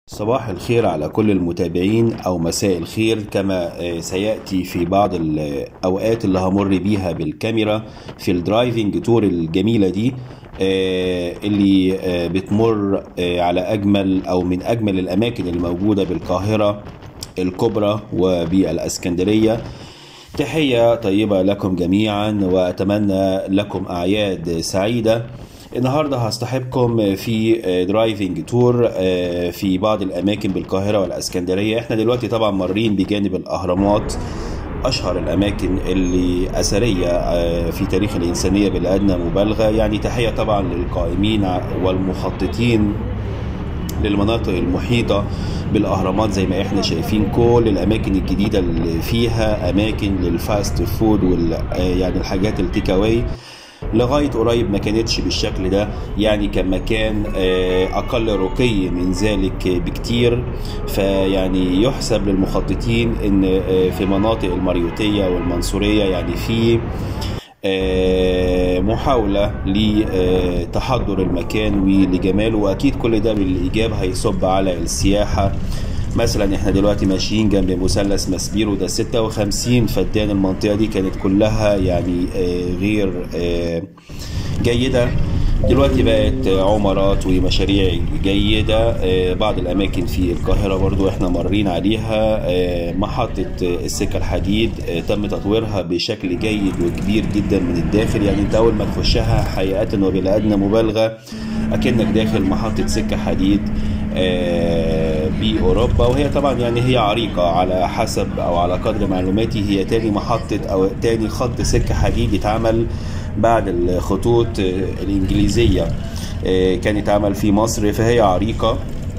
صباح الخير على كل المتابعين أو مساء الخير كما آه، سيأتي في بعض الأوقات اللي همر بيها بالكاميرا في الدرايفنج تور الجميلة دي آه، اللي آه، بتمر آه، على أجمل أو من أجمل الأماكن الموجودة بالقاهرة الكبرى وبالأسكندرية تحية طيبة لكم جميعا وأتمنى لكم أعياد سعيدة النهاردة هصطحبكم في درايفنج تور في بعض الأماكن بالقاهرة والأسكندرية احنا دلوقتي طبعا مارين بجانب الأهرامات أشهر الأماكن اللي أثرية في تاريخ الإنسانية بالأدنى مبالغة يعني تحية طبعا للقائمين والمخططين للمناطق المحيطة بالأهرامات زي ما احنا شايفين كل الأماكن الجديدة اللي فيها أماكن للفاست فود وال يعني الحاجات التيك أواي لغاية قريب ما كانتش بالشكل ده يعني كان مكان آه، أقل رقي من ذلك بكتير فيعني يحسب للمخططين إن آه، في مناطق المريوطية والمنصورية يعني في آه، محاولة لتحضر المكان ولجماله وأكيد كل ده بالإيجاب هيصب على السياحة مثلا احنا دلوقتي ماشيين جنب مثلث مسبيرو ده 56 فدان المنطقة دي كانت كلها يعني آه، غير آه، جيدة دلوقتي بقت عمارات ومشاريع جيدة آه، بعض الأماكن في القاهرة برضو احنا مارين عليها آه، محطة السكة الحديد آه، تم تطويرها بشكل جيد وكبير جدا من الداخل يعني انت أول ما تخشها حقيقة وبلا أدنى مبالغة أكنك داخل محطة سكة حديد آه، بأوروبا وهي طبعا يعني هي عريقة على حسب أو على قدر معلوماتي هي تاني محطة أو تاني خط سكة حديد يتعمل بعد الخطوط آه، الإنجليزية آه، كان يتعمل في مصر فهي عريقة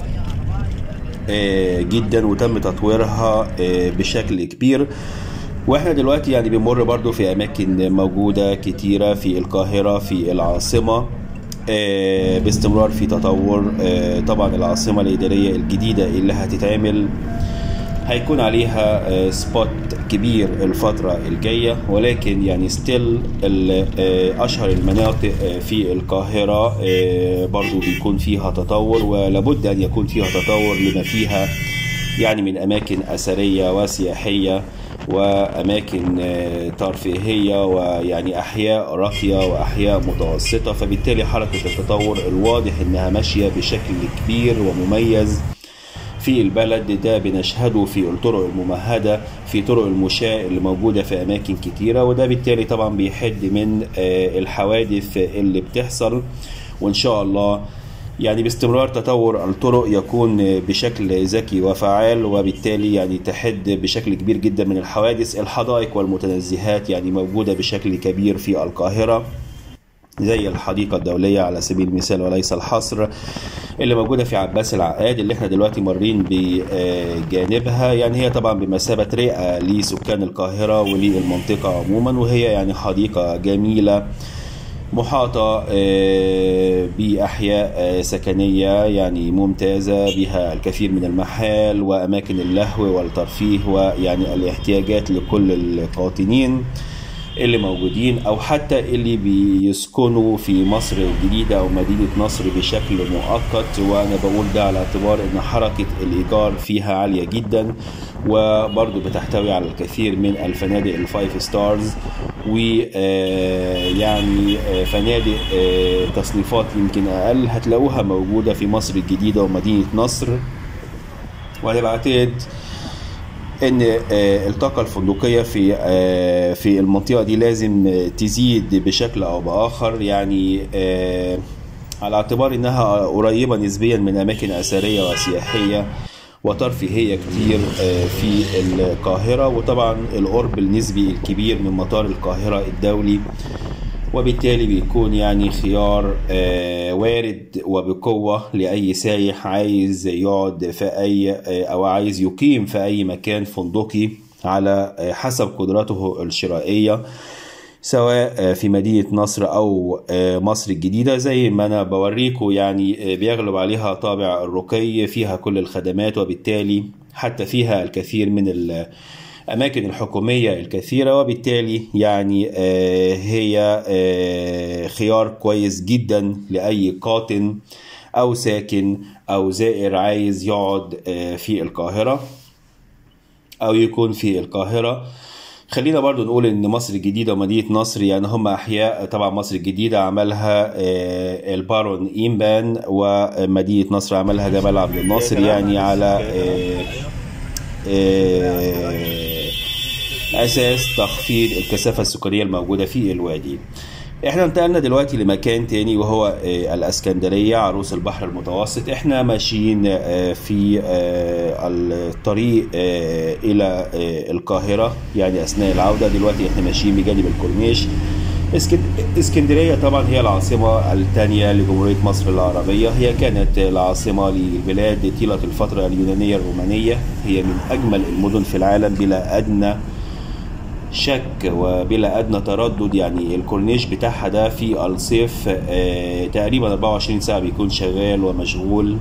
آه، جدا وتم تطويرها آه، بشكل كبير واحنا دلوقتي يعني بنمر برضو في اماكن موجودة كتيرة في القاهرة في العاصمة آه، باستمرار في تطور آه، طبعا العاصمة الإدارية الجديدة اللي هتتعمل هيكون عليها آه، سبوت كبير الفترة الجاية ولكن يعني ستيل أشهر المناطق آه، في القاهرة آه، برضو بيكون فيها تطور ولابد أن يكون فيها تطور لما فيها يعني من أماكن أثرية وسياحية وأماكن آه، ترفيهية ويعني أحياء راقية وأحياء متوسطة فبالتالي حركة التطور الواضح إنها ماشية بشكل كبير ومميز في البلد ده بنشهده في الطرق الممهدة في طرق المشاة اللي موجودة في أماكن كتيرة وده بالتالي طبعا بيحد من آه، الحوادث اللي بتحصل وإن شاء الله يعني باستمرار تطور الطرق يكون بشكل ذكي وفعال وبالتالي يعني تحد بشكل كبير جدا من الحوادث الحدائق والمتنزهات يعني موجودة بشكل كبير في القاهرة زي الحديقة الدولية على سبيل المثال وليس الحصر اللي موجودة في عباس العقاد اللي احنا دلوقتي مارين بجانبها يعني هي طبعا بمثابة رئة لسكان القاهرة وللمنطقة عموما وهي يعني حديقة جميلة محاطة آه، بأحياء آه، سكنية يعني ممتازة بها الكثير من المحال وأماكن اللهو والترفيه ويعني الاحتياجات لكل القاطنين اللي موجودين أو حتى اللي بيسكنوا في مصر الجديدة أو مدينة نصر بشكل مؤقت وأنا بقول ده على اعتبار أن حركة الإيجار فيها عالية جدا وبرضه بتحتوي على الكثير من الفنادق الفايف ستارز ويعني فنادق آه، تصنيفات يمكن أقل هتلاقوها موجودة في مصر الجديدة ومدينة نصر وأنا بعتقد ان آه، الطاقة الفندقية في آه، في المنطقة دي لازم آه، تزيد بشكل او باخر يعني آه، على اعتبار انها قريبة نسبيا من اماكن اثرية وسياحية وترفيهية كتير آه، في القاهرة وطبعا القرب النسبي الكبير من مطار القاهرة الدولي وبالتالي بيكون يعني خيار آه، وارد وبقوة لأي سايح عايز يقعد في أي آه، أو عايز يقيم في أي مكان فندقي على آه، حسب قدرته الشرائية سواء آه، في مدينة نصر أو آه، مصر الجديدة زي ما أنا بوريكم يعني آه، بيغلب عليها طابع الرقي فيها كل الخدمات وبالتالي حتى فيها الكثير من الأماكن الحكومية الكثيرة وبالتالي يعني آه، هي آه، خيار كويس جدا لأي قاطن أو ساكن او زائر عايز يقعد آه، في القاهره او يكون في القاهره خلينا برضو نقول ان مصر الجديده ومدينه نصر يعني هم احياء طبعا مصر الجديده عملها آه، البارون ايمبان ومدينه نصر عملها جمال عبد الناصر يعني على آه، آه، اساس تخفيض الكثافه السكانيه الموجوده في الوادي احنا انتقلنا دلوقتي لمكان تاني وهو آه، الاسكندريه عروس البحر المتوسط احنا ماشيين آه، في آه، الطريق آه، الى آه، القاهره يعني اثناء العوده دلوقتي احنا ماشيين بجانب الكورنيش اسكن- اسكندريه طبعا هي العاصمه الثانيه لجمهوريه مصر العربيه هي كانت العاصمه للبلاد طيله الفتره اليونانيه الرومانيه هي من اجمل المدن في العالم بلا ادنى شك وبلا ادنى تردد يعني الكورنيش بتاعها ده في الصيف آه، تقريبا 24 ساعه بيكون شغال ومشغول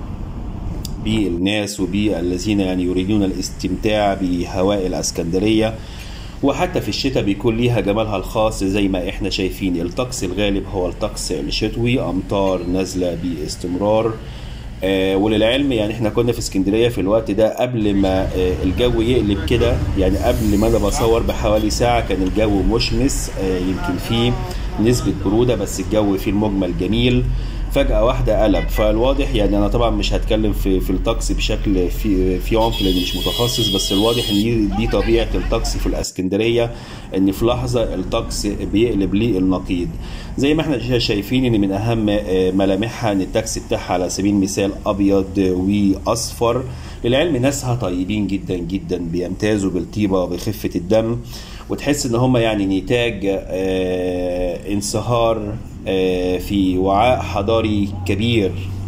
بالناس وبالذين يعني يريدون الاستمتاع بهواء الاسكندريه وحتى في الشتاء بيكون ليها جمالها الخاص زي ما احنا شايفين الطقس الغالب هو الطقس الشتوي امطار نازله باستمرار آه وللعلم يعني احنا كنا في اسكندريه في الوقت ده قبل ما آه الجو يقلب كده يعني قبل ما انا بصور بحوالي ساعه كان الجو مشمس آه يمكن فيه نسبه بروده بس الجو فيه المجمل جميل فجأة واحدة قلب فالواضح يعني أنا طبعا مش هتكلم في في الطقس بشكل في في عمق لأني مش متخصص بس الواضح إن دي, دي طبيعة الطقس في الإسكندرية إن في لحظة الطقس بيقلب للنقيض زي ما احنا شا- شايفين إن من أهم آه، ملامحها إن التاكسي بتاعها على سبيل المثال أبيض وأصفر للعلم ناسها طيبين جدا جدا بيمتازوا بالطيبة وبخفة الدم وتحس ان هم يعني نتاج آه، انصهار آه، في وعاء حضاري كبير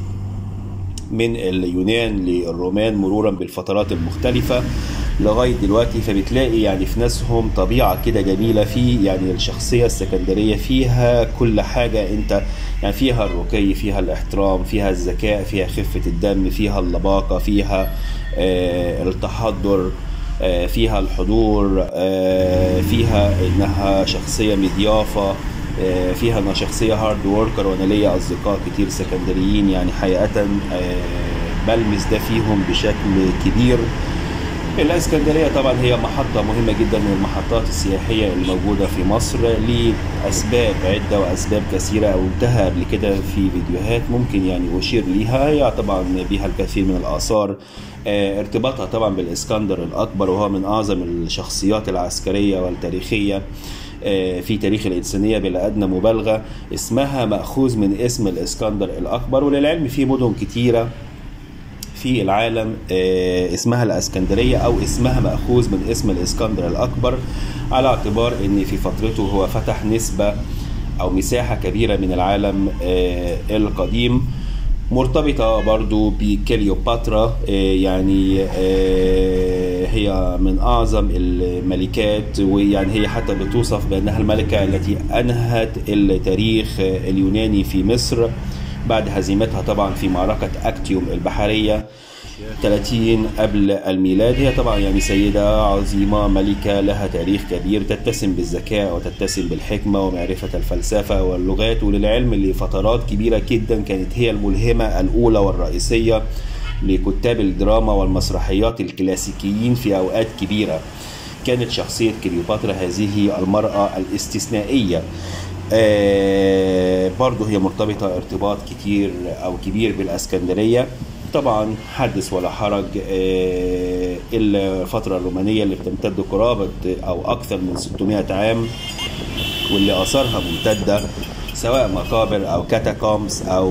من اليونان للرومان مرورا بالفترات المختلفة لغاية دلوقتي فبتلاقي يعني في ناسهم طبيعة كده جميلة في يعني الشخصية السكندرية فيها كل حاجة انت يعني فيها الرقي فيها الاحترام فيها الذكاء فيها خفة الدم فيها اللباقة فيها آه التحضر آه، فيها الحضور آه، فيها انها شخصيه مضيافه آه، فيها انها شخصيه هارد وركر وانا ليا اصدقاء كتير سكندريين يعني حقيقه آه، بلمس ده فيهم بشكل كبير الاسكندريه طبعا هي محطه مهمه جدا من المحطات السياحيه اللي موجوده في مصر لاسباب عده واسباب كثيره قلتها قبل كده في فيديوهات ممكن يعني اشير ليها هي طبعا بها الكثير من الاثار آه، ارتباطها طبعا بالاسكندر الاكبر وهو من اعظم الشخصيات العسكريه والتاريخيه آه، في تاريخ الإنسانية بلا أدنى مبالغة اسمها مأخوذ من اسم الإسكندر الأكبر وللعلم في مدن كتيرة في العالم آه، اسمها الاسكندريه او اسمها ماخوذ من اسم الاسكندر الاكبر على اعتبار ان في فترته هو فتح نسبه او مساحه كبيره من العالم آه، القديم مرتبطة برضو بكليوباترا آه، يعني آه، هي من أعظم الملكات ويعني هي حتى بتوصف بأنها الملكة التي أنهت التاريخ آه، اليوناني في مصر بعد هزيمتها طبعا في معركة أكتيوم البحرية 30 قبل الميلاد هي طبعا يعني سيدة عظيمة ملكة لها تاريخ كبير تتسم بالذكاء وتتسم بالحكمة ومعرفة الفلسفة واللغات وللعلم لفترات كبيرة جدا كانت هي الملهمة الأولى والرئيسية لكتاب الدراما والمسرحيات الكلاسيكيين في أوقات كبيرة كانت شخصية كليوباترا هذه المرأة الاستثنائية آه برضه هي مرتبطة ارتباط كتير أو كبير بالأسكندرية طبعا حدث ولا حرج آه الفترة الرومانية اللي بتمتد قرابة أو أكثر من 600 عام واللي آثارها ممتدة سواء مقابر أو كاتاكومز أو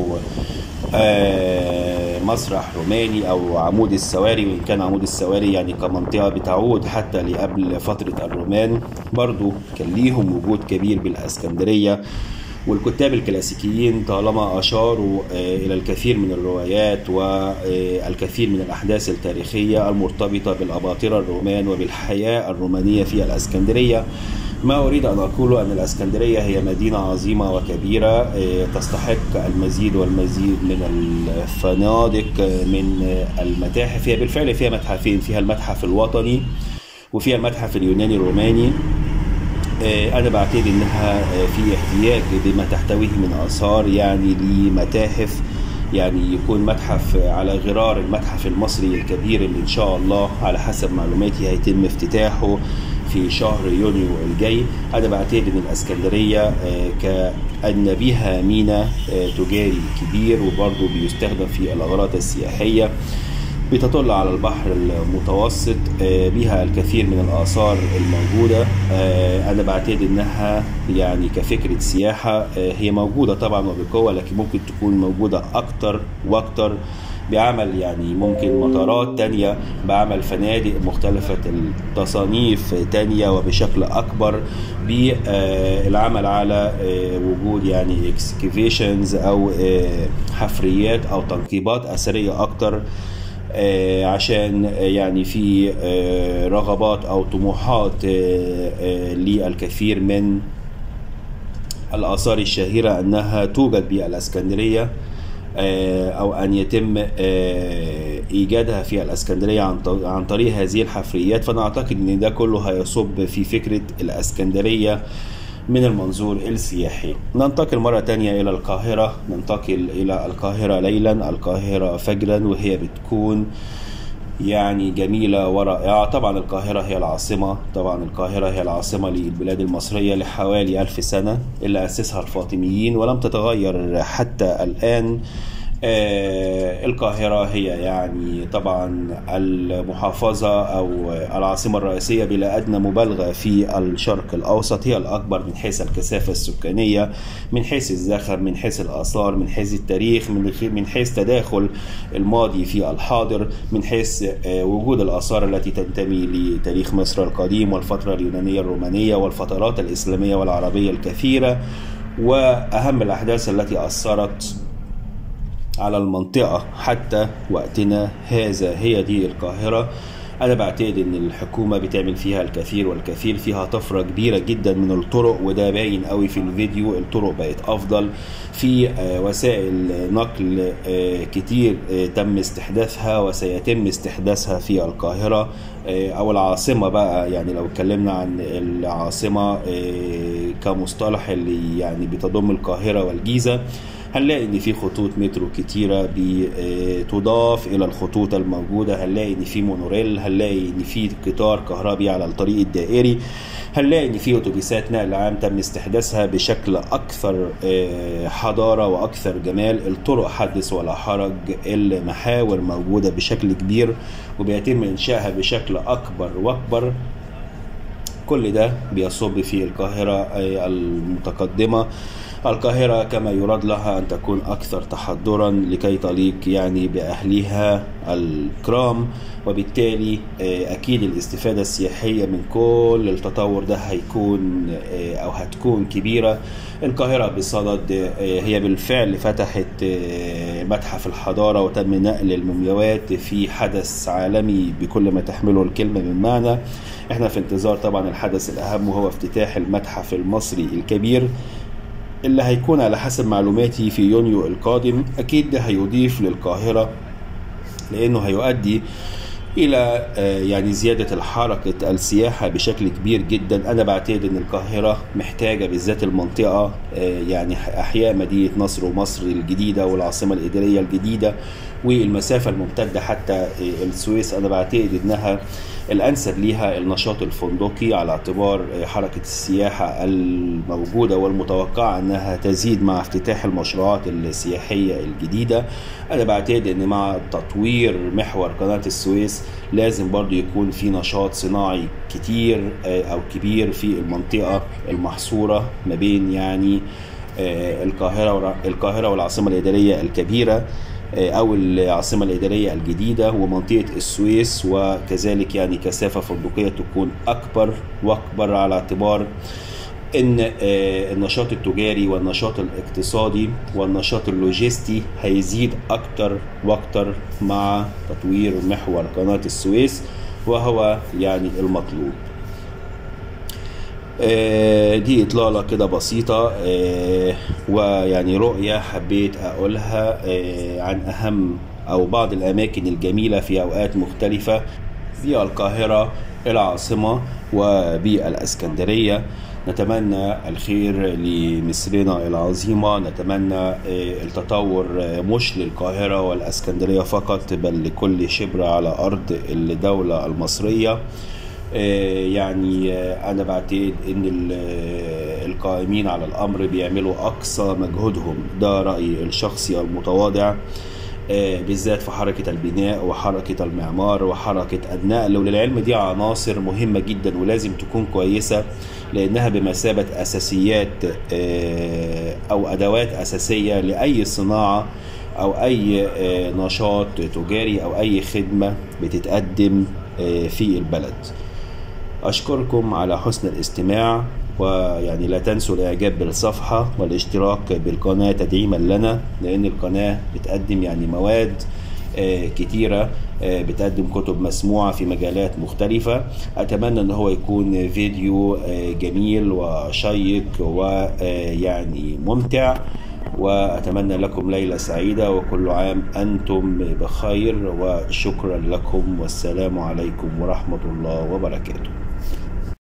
آه مسرح روماني او عمود السواري وان كان عمود السواري يعني كمنطقه بتعود حتى لقبل فتره الرومان برضو كان ليهم وجود كبير بالاسكندريه والكتاب الكلاسيكيين طالما اشاروا آه الى الكثير من الروايات والكثير من الاحداث التاريخيه المرتبطه بالاباطره الرومان وبالحياه الرومانيه في الاسكندريه ما أريد أن أقوله أن الأسكندرية هي مدينة عظيمة وكبيرة تستحق المزيد والمزيد من الفنادق من المتاحف هي بالفعل فيها متحفين فيها المتحف الوطني وفيها المتحف اليوناني الروماني أنا بعتقد أنها في احتياج بما تحتويه من آثار يعني لمتاحف يعني يكون متحف على غرار المتحف المصري الكبير اللي ان شاء الله على حسب معلوماتي هيتم افتتاحه في شهر يونيو الجاي انا بعتقد ان الاسكندريه كان بها ميناء تجاري كبير وبرضه بيستخدم في الاغراض السياحيه بتطل على البحر المتوسط بها الكثير من الآثار الموجودة أنا بعتقد إنها يعني كفكرة سياحة هي موجودة طبعا وبقوة لكن ممكن تكون موجودة أكتر وأكتر بعمل يعني ممكن مطارات تانية بعمل فنادق مختلفة التصانيف تانية وبشكل أكبر بالعمل على وجود يعني اكسكيفيشنز أو حفريات أو تنقيبات أثرية أكتر عشان يعني في رغبات او طموحات للكثير من الاثار الشهيره انها توجد بالاسكندريه او ان يتم ايجادها في الاسكندريه عن طريق هذه الحفريات فانا اعتقد ان ده كله هيصب في فكره الاسكندريه من المنظور السياحي ننتقل مرة تانية إلى القاهرة ننتقل إلى القاهرة ليلا القاهرة فجرا وهي بتكون يعني جميلة ورائعة طبعا القاهرة هي العاصمة طبعا القاهرة هي العاصمة للبلاد المصرية لحوالي ألف سنة اللي أسسها الفاطميين ولم تتغير حتى الآن آه القاهرة هي يعني طبعا المحافظة أو العاصمة الرئيسية بلا أدنى مبالغة في الشرق الأوسط هي الأكبر من حيث الكثافة السكانية من حيث الزخم من حيث الآثار من حيث التاريخ من من حيث تداخل الماضي في الحاضر من حيث آه وجود الآثار التي تنتمي لتاريخ مصر القديم والفترة اليونانية الرومانية والفترات الإسلامية والعربية الكثيرة وأهم الأحداث التي أثرت على المنطقة حتى وقتنا هذا هي دي القاهرة أنا بعتقد إن الحكومة بتعمل فيها الكثير والكثير فيها طفرة كبيرة جدا من الطرق وده باين قوي في الفيديو الطرق بقت أفضل في وسائل نقل كتير تم استحداثها وسيتم استحداثها في القاهرة أو العاصمة بقى يعني لو اتكلمنا عن العاصمة كمصطلح اللي يعني بتضم القاهرة والجيزة هنلاقي ان في خطوط مترو كتيره بتضاف الى الخطوط الموجوده هنلاقي ان في مونوريل هنلاقي ان في قطار كهربي على الطريق الدائري هنلاقي ان في اتوبيسات نقل عام تم استحداثها بشكل اكثر حضاره واكثر جمال الطرق حدث ولا حرج المحاور موجوده بشكل كبير وبيتم انشائها بشكل اكبر واكبر كل ده بيصب في القاهره المتقدمه القاهرة كما يراد لها أن تكون أكثر تحضرا لكي تليق يعني بأهلها الكرام وبالتالي أكيد الاستفادة السياحية من كل التطور ده هيكون أو هتكون كبيرة القاهرة بصدد هي بالفعل فتحت متحف الحضارة وتم نقل المومياوات في حدث عالمي بكل ما تحمله الكلمة من معنى احنا في انتظار طبعا الحدث الأهم وهو افتتاح المتحف المصري الكبير اللي هيكون على حسب معلوماتي في يونيو القادم أكيد ده هيضيف للقاهرة لأنه هيؤدي إلى يعني زيادة الحركة السياحة بشكل كبير جدا أنا بعتقد أن القاهرة محتاجة بالذات المنطقة يعني أحياء مدينة نصر ومصر الجديدة والعاصمة الإدارية الجديدة والمسافة الممتدة حتى السويس أنا بعتقد أنها الأنسب ليها النشاط الفندقي على اعتبار حركة السياحة الموجودة والمتوقعة أنها تزيد مع افتتاح المشروعات السياحية الجديدة أنا بعتقد أن مع تطوير محور قناة السويس لازم برضو يكون في نشاط صناعي كتير أو كبير في المنطقة المحصورة ما بين يعني القاهرة القاهرة والعاصمة الإدارية الكبيرة او العاصمه الاداريه الجديده ومنطقه السويس وكذلك يعني كثافه فندقيه تكون اكبر واكبر على اعتبار ان النشاط التجاري والنشاط الاقتصادي والنشاط اللوجستي هيزيد اكتر واكتر مع تطوير محور قناه السويس وهو يعني المطلوب دي إطلالة كده بسيطة ويعني رؤية حبيت أقولها عن أهم أو بعض الأماكن الجميلة في أوقات مختلفة في القاهرة العاصمة وبالإسكندرية نتمنى الخير لمصرنا العظيمة نتمنى التطور مش للقاهرة والأسكندرية فقط بل لكل شبر على أرض الدولة المصرية يعني أنا بعتقد إن القائمين على الأمر بيعملوا أقصى مجهودهم ده رأيي الشخصي المتواضع بالذات في حركة البناء وحركة المعمار وحركة النقل وللعلم دي عناصر مهمة جدا ولازم تكون كويسة لأنها بمثابة أساسيات أو أدوات أساسية لأي صناعة أو أي نشاط تجاري أو أي خدمة بتتقدم في البلد أشكركم على حسن الاستماع ويعني لا تنسوا الاعجاب بالصفحة والاشتراك بالقناة تدعيما لنا لان القناة بتقدم يعني مواد كتيرة بتقدم كتب مسموعة في مجالات مختلفة أتمنى أن هو يكون فيديو جميل وشيق ويعني ممتع وأتمنى لكم ليلة سعيدة وكل عام أنتم بخير وشكرا لكم والسلام عليكم ورحمة الله وبركاته